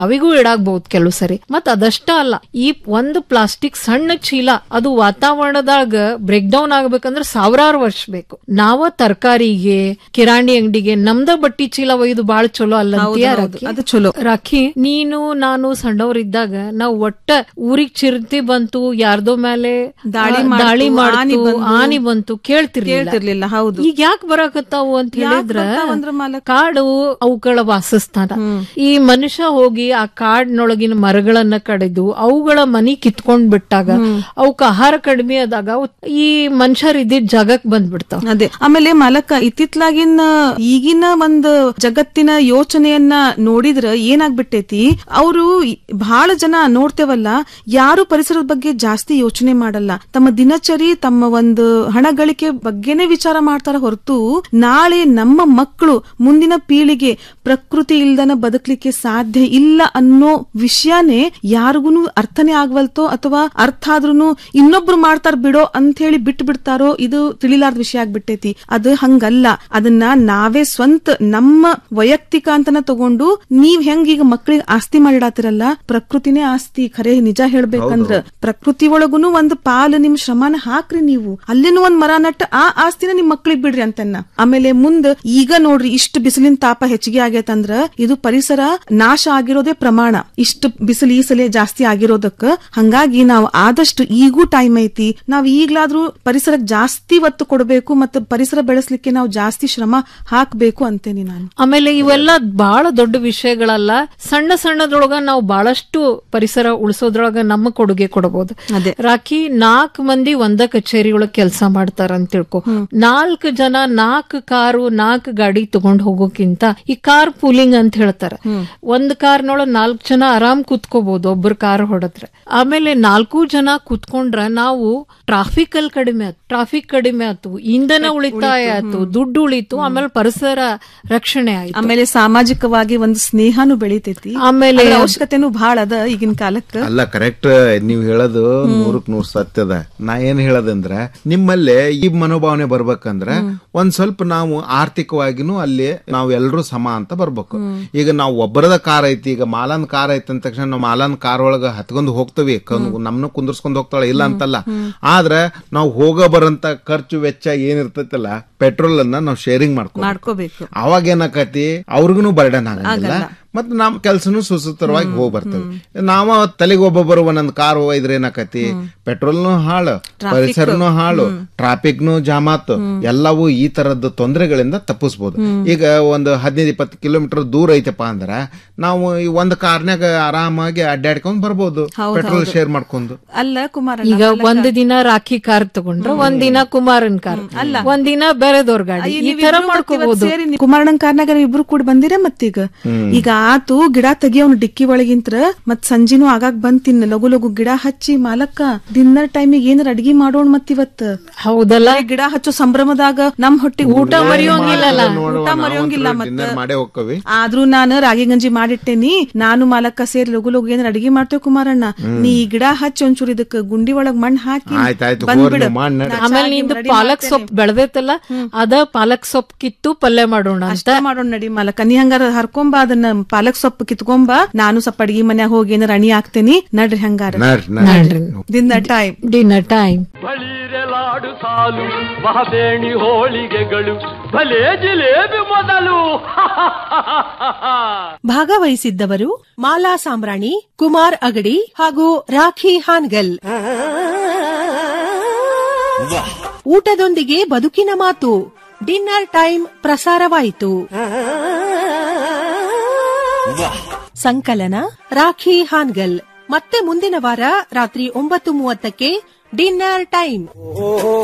ಅವಿಗೂ ಇಡಾಕ್ಬಹುದು ಕೆಲವು ಸರಿ ಮತ್ ಅದಷ್ಟ ಅಲ್ಲ ಈ ಒಂದು ಪ್ಲಾಸ್ಟಿಕ್ ಸಣ್ಣ ಚೀಲ ಅದು ವಾತಾವರಣದಾಗ ಬ್ರೇಕ್ ಡೌನ್ ಆಗ್ಬೇಕಂದ್ರೆ ಸಾವಿರಾರು ವರ್ಷ ಬೇಕು ನಾವ ತರಕಾರಿಗೆ ಕಿರಾಣಿ ಅಂಗಡಿಗೆ ನಮ್ದ ಬಟ್ಟಿ ಚೀಲ ಒಯ್ದು ಬಾಳ ಚಲೋ ಅಲ್ಲಂತೀಯ ಹೌದು, ರಾಖಿ? ಅದು ಚಲೋ. ರಾಖಿ ನೀನು ನಾನು ಸಣ್ಣವ್ರಿದ್ದಾಗ ನಾವ್ ಒಟ್ಟ ಊರಿಗ್ ಚಿರತೆ ಬಂತು ಯಾರ್ದೋ ಮೇಲೆ ದಾಳಿ ಆ, ಮಾಡ್ತು, ದಾಳಿ ಆನಿ ಮಾಡ್ತು ಬಂದು. ಆನಿ ಬಂತು ಕೇಳ್ತಿರ್ಲಿಲ್ಲ ಕೇಳ್ತಿರ್ಲಿಲ್ಲ ಹೌದು ಈಗ ಯಾಕೆ ಬರಾಕತ್ತಾವು ಅಂತ ಯಾಕ್ ಹೇಳಿದ್ರ ಬರ್ತಾವಂದ್ರ ಮಾಲಕ? ಕಾಡು ಅವುಗಳ ವಾಸಸ್ಥಾನ ಈ ಮನುಷ್ಯ ಹೋಗಿ ಆ ಕಾಡಿನೊಳಗಿನ ಮರಗಳನ್ನ ಕಡಿದು ಅವುಗಳ ಮನಿ ಕಿತ್ಕೊಂಡ್ ಬಿಟ್ಟಾಗ ಅವಕ್ ಆಹಾರ ಕಡಿಮೆ ಆದಾಗ ಅವು ಈ ಮನುಷ್ಯರ್ ಇದ್ದಿದ್ ಜಾಗಕ್ ಬಂದ್ಬಿಡ್ತಾವ ಅದೇ ಆಮೇಲೆ ಮಾಲಕ ಇತ್ತಿತ್ಲಾಗಿನ ಈಗಿನ ಒಂದು ಜಗತ್ತಿನ ಯೋಚನೆಯನ್ನ ನೋಡಿದ್ರ ಏನಾಗ್ಬಿಟ್ಟೈತಿ ಅವರು ಬಹಳ ಜನ ನೋಡ್ತೇವಲ್ಲ ಯಾರು ಪರಿಸರದ ಬಗ್ಗೆ ಜಾಸ್ತಿ ಯೋಚನೆ ಮಾಡಲ್ಲ ತಮ್ಮ ದಿನಚರಿ ತಮ್ಮ ಒಂದು ಹಣ ಗಳಿಕೆ ಬಗ್ಗೆನೇ ವಿಚಾರ ಮಾಡ್ತಾರ ಹೊರತು ನಾಳೆ ನಮ್ಮ ಮಕ್ಕಳು ಮುಂದಿನ ಪೀಳಿಗೆ ಪ್ರಕೃತಿ ಇಲ್ದನ ಬದುಕಲಿಕ್ಕೆ ಸಾಧ್ಯ ಇಲ್ಲ ಅನ್ನೋ ವಿಷಯನೇ ಯಾರಿಗೂ ಅರ್ಥನೇ ಆಗ್ವಲ್ತೋ ಅಥವಾ ಅರ್ಥ ಆದ್ರೂ ಇನ್ನೊಬ್ರು ಮಾಡ್ತಾರ ಬಿಡೋ ಅಂತ ಹೇಳಿ ಬಿಟ್ಟು ಬಿಡ್ತಾರೋ ಇದು ತಿಳಿಲಾರ್ದ ವಿಷಯ ಆಗ್ಬಿಟ್ಟೈತಿ ಅದು ಹಂಗಲ್ಲ ಅದನ್ನ ನಾವೇ ಸ್ವಂತ ನಮ್ಮ ವೈಯಕ್ತಿಕ ಅಂತನ ತಗೊಂಡು ನೀವ್ ಹೆಂಗ್ ಈಗ ಮಕ್ಕಳಿಗೆ ಆಸ್ತಿ ಮಾಡಿಡಾತಿರಲ್ಲ ಪ್ರಕೃತಿನೇ ಆಸ್ತಿ ಖರೆ ನಿಜ ಹೇಳ್ಬೇಕಂದ್ರ ಪ್ರಕೃತಿ ಒಳಗುನು ಒಂದ್ ಪಾಲು ನಿಮ್ ಶ್ರಮನ ಹಾಕ್ರಿ ನೀವು ಅಲ್ಲೇನು ಒಂದ್ ಮರ ನಟ್ಟ ಆ ಆಸ್ತಿನ ನಿಮ್ ಮಕ್ಳಿಗೆ ಬಿಡ್ರಿ ಅಂತನ್ನ ಆಮೇಲೆ ಮುಂದ್ ಈಗ ನೋಡ್ರಿ ಇಷ್ಟು ಬಿಸಿಲಿನ ತಾಪ ಹೆಚ್ಚಿಗೆ ಆಗೈತಂದ್ರ ಇದು ಪರಿಸರ ನಾಶ ಆಗಿರೋದೇ ಪ್ರಮಾಣ ಇಷ್ಟು ಬಿಸಿಲು ಈ ಸಲ ಜಾಸ್ತಿ ಆಗಿರೋದಕ್ಕ ಹಂಗಾಗಿ ನಾವು ಆದಷ್ಟು ಈಗೂ ಟೈಮ್ ಐತಿ ನಾವ್ ಈಗ್ಲಾದ್ರೂ ಪರಿಸರಕ್ಕೆ ಜಾಸ್ತಿ ಒತ್ತು ಕೊಡಬೇಕು ಮತ್ತು ಪರಿಸರ ಬೆಳೆಸ್ಲಿಕ್ಕೆ ನಾವು ಜಾಸ್ತಿ ಶ್ರಮ ಹಾಕ್ಬೇಕು ಅಂತೇನಿ ನಾನು ಆಮೇಲೆ ಇವೆಲ್ಲ ಬಹಳ ದೊಡ್ಡ ವಿಷಯಗಳಲ್ಲ ಸಣ್ಣ ಸಣ್ಣದ್ರೊಳಗ ನಾವು ಬಹಳಷ್ಟು ಪರಿಸರ ಉಳಿಸೋದ್ರೊಳಗ ನಮ್ಮ ಕೊಡುಗೆ ಕೊಡಬಹುದು ಅದೇ. ರಾಖಿ ನಾಲ್ಕು ಮಂದಿ ಒಂದ ಕಚೇರಿ ಒಳಗ್ ಕೆಲಸ ಮಾಡ್ತಾರ ಅಂತ ತಿಳ್ಕೊ ನಾಲ್ಕು ಜನ ನಾಲ್ಕು ಕಾರು ನಾಲ್ಕು ಗಾಡಿ ತಗೊಂಡ್ ಹೋಗೋಕ್ಕಿಂತ ಈ ಕಾರ್ ಪೂಲಿಂಗ್ ಅಂತ ಹೇಳ್ತಾರ ಒಂದ್ ಕಾರ್ನೊಳಗ್ ನಾಲ್ಕು ಜನ ಆರಾಮ್ ಕುತ್ಕೋಬಹುದು ಒಬ್ಬರು ಕಾರ್ ಹೊಡೆದ್ರೆ ಆಮೇಲೆ ನಾಲ್ಕು ಜನ ಕುತ್ಕೊಂಡ್ರ ನಾವು ಟ್ರಾಫಿಕ್ ಅಲ್ಲಿ ಕಡಿಮೆ ಆಯ್ತು ಟ್ರಾಫಿಕ್ ಕಡಿಮೆ ಆಯ್ತು ಇಂಧನ ಉಳಿತಾಯ ಆಯ್ತು ದುಡ್ಡು ಉಳಿತು ಆಮೇಲೆ ಪರಿಸರ ರಕ್ಷಣೆ ಆಯ್ತು ಆಮೇಲೆ ಸಾಮಾಜಿಕವಾಗಿ ಒಂದು ಸ್ನೇಹನು ಬೆಳಿತೈತಿ ಆಮೇಲೆ ಅದ್ರ ಅವಶ್ಯಕತೆನೂ ಬಹಳ ಅದ ಈಗಿನ ಕಾಲಕ್ಕ ಅಲ್ಲ ಕರೆಕ್ಟ್ ನೀವ್ ಹೇಳೋದು ನೂರಕ್ ನೂರ್ ಸತ್ಯದ ನಾ ಏನ್ ಹೇಳೋದಂದ್ರ ನಿಮ್ಮಲ್ಲಿ ಈ ಮನೋಭಾವನೆ ಬರ್ಬೇಕಂದ್ರ ಒಂದ್ ಸ್ವಲ್ಪ ನಾವು ಆರ್ಥಿಕವಾಗಿನೂ ಅಲ್ಲಿ ನಾವು ಎಲ್ರೂ ಸಮ ಅಂತ ಬರ್ಬೇಕು ಈಗ ನಾವು ಒಬ್ಬರದ ಕಾರ್ ಐತಿ ಈಗ ಮಾಲನ್ ಕಾರ್ ಐತಿ ಅಂದ ತಕ್ಷಣ ನಾವು ಮಾಲನ್ ಕಾರ್ ಒಳಗ ಹತ್ಕೊಂಡು ಹೋಗ್ತವಿ ನಮ್ನ ಕುಂದರ್ಸ್ಕೊಂಡ್ ಹೋಗ್ತಾಳೆ ಇಲ್ಲ ಅಂತಲ್ಲ ಆದ್ರ ನಾವು ಹೋಗೋ ಬರಂತ ಖರ್ಚು ವೆಚ್ಚ ಏನಿರ್ತೈತಲ್ಲ ಪೆಟ್ರೋಲ್ ಅನ್ನ ನಾವು ಶೇರಿಂಗ್ ಮಾಡ್ಕೊ ಮಾಡ್ಕೋಬೇಕು ಅವಾಗ ಏನಾಕತಿ ಅವ್ರಿಗೂ ಬರ್ಡನ್ ಆಗಂಗಿಲ್ಲ ಮತ್ ನಮ್ ಕೆಲ್ಸನು ಸುಸೂತ್ರವಾಗಿ ಹೋಗಿ ಬರ್ತೇವೆ ನಾವ ತಲೆಗೆ ಒಬ್ಬೊಬ್ಬರು ಒಂದೊಂದ್ ಕಾರ್ ಒಯ್ದ್ರೆ ಏನಾಕತಿ ಪೆಟ್ರೋಲ್ನು ಹಾಳು ಪರಿಸರನು ಹಾಳು ಟ್ರಾಫಿಕ್ನು ಜಾಮಾತ್ ಎಲ್ಲವೂ ಈ ತರದ್ದು ತೊಂದರೆಗಳಿಂದ ತಪ್ಪಿಸ್ಬೋದು ಈಗ ಒಂದು ಹದಿನೈದು ಇಪ್ಪತ್ತು ಕಿಲೋಮೀಟರ್ ದೂರ ಐತಪ್ಪ ಅಂದ್ರ ನಾವು ಈ ಒಂದ್ ಕಾರ್ನ್ಯಾಗ ಆರಾಮಾಗಿ ಅಡ್ಡಾಡ್ಕೊಂಡ್ ಬರ್ಬೋದು ಪೆಟ್ರೋಲ್ ಶೇರ್ ಮಾಡ್ಕೊಂಡು ಅಲ್ಲ ಕುಮಾರ ಈಗ ಒಂದ್ ದಿನ ರಾಖಿ ಕಾರ್ ತಗೊಂಡ್ರ ಒಂದ್ ದಿನ ಕುಮಾರನ್ ಕಾರ್ ಒಂದ್ ದಿನ ಬೇರೆದವ್ರ ಗಾಡಿ ಈ ತರ ಮಾಡ್ಕೋಬಹುದು ಸೇರಿ ನೀವು ಕುಮಾರಣ್ಣನ್ ಕಾರ್ನಾಗ ನೀವು ಇಬ್ರು ಕೂಡ ಬಂದಿರ ಮತ್ತೀಗ ಈಗ ಆತು ಗಿಡ ತೆಗಿಯೋನು ಡಿಕ್ಕಿ ಒಳಗಿಂತ್ರ ಮತ್ ಸಂಜಿನೂ ಆಗಾಗ್ ಬಂದ್ ತಿನ್ನ ಲಗು ಲಗು ಗಿಡ ಹಚ್ಚಿ ಮಾಲಕ್ಕ ಡಿನ್ನರ್ ಟೈಮಿಗೆ ಏನಾರ ಅಡ್ಗಿ ಮಾಡೋಣ ಮತ್ತಿವತ್ ಹೌದಲ್ಲ ಗಿಡ ಹಚ್ಚೋ ಸಂಭ್ರಮದಾಗ ನಮ್ ಹೊಟ್ಟಿಗೆ ಊಟ ಮರೆಯೋಂಗಿಲ್ಲಲ್ಲ ನೋಡುವ, ಊಟ ನಾವಂತೂ ಮರೆಯೋಂಗಿಲ್ಲ ಮತ್ತ dinner ಮಾಡೇ ಹೋಗ್ಕವಿ ಆದ್ರೂ ನಾನು ರಾಗಿ ಗಂಜಿ ಮಾಡಿಟ್ಟೇನಿ ನಾನು ಮಾಲಕ್ಕ ಸೇರಿ ಲಗು ಲಗು ಏನಾರ ಅಡಿಗೆ ಮಾಡ್ತೇವೆ ಕುಮಾರಣ್ಣ ನೀ ಈ ಗಿಡ ಹಚ್ಚಿ ಒಂಚೂರು ಇದಕ್ ಗುಂಡಿ ಒಳಗ್ ಮಣ್ಣ್ ಹಾಕಿ ಆಯ್ತಾಯ್ತು, ಬಂದ್ಬಿಡು ಹೋಗ್ರಿ, ಮಾಡ್ ನಡಿ. ನಾ ಆಮೇಲೆ ಚಾ ನಿಂದು ready ಪಾಲಕ್ ಮಾಡ್ತೇನೆ. ಸೊಪ್ಪು ಬೆಳೆದೈತಲ್ಲ ಅದ ಪಾಲಕ್ ಸೊಪ್ಪು ಕಿತ್ತು ಪಲ್ಯ ಮಾಡೋಣ ಅಂತ ಅಷ್ಟ ಮಾಡೋಣ ನಡಿ ಮಾಲಕ ನೀ ಹಂಗಾರ ಹರ್ಕೊಂಬ ಅದನ್ನ ಪಾಲಕ್ ಸೊಪ್ಪು ಕಿತ್ಕೊಂಬ ನಾನು ಸ್ವಲ್ಪ ಅಡಿಗೆ ಮನ್ಯಾಗ ಹೋಗಿ ಏನಾರ ಅಣಿ ಹಾಕ್ತೇನಿ ನಡ್ರಿ ಹಂಗಾರ ನಡ್ರಿ ನಡ್ರಿ ದಿನ ಟೈಮ್ ಡಿನ್ನರ್ ಟೈಮ್ ಬಳಿರೆಲಾಡು ಸಾಲು ಮಹಬೇಣಿ ಹೋಳಿಗೆಗಳು ಭಲೇ ಜಿಲೇಬಿ ಮೊದಲು ಭಾಗವಹಿಸಿದ್ದವರು ಮಾಲಾ ಸಾಂಬ್ರಾಣಿ ಕುಮಾರ್ ಅಗಡಿ ಹಾಗೂ ರಾಖಿ ಹಾನ್ಗಲ್ ಊಟದೊಂದಿಗೆ ಬದುಕಿನ ಮಾತು ಡಿನ್ನರ್ ಟೈಮ್ ಪ್ರಸಾರವಾಯಿತು ಸಂಕಲನ ರಾಖಿ ಹಾನ್ಗಲ್ ಮತ್ತೆ ಮುಂದಿನ ವಾರ ರಾತ್ರಿ ಒಂಬತ್ತು ಮೂವತ್ತಕ್ಕೆ ಡಿನ್ನರ್ ಟೈಮ್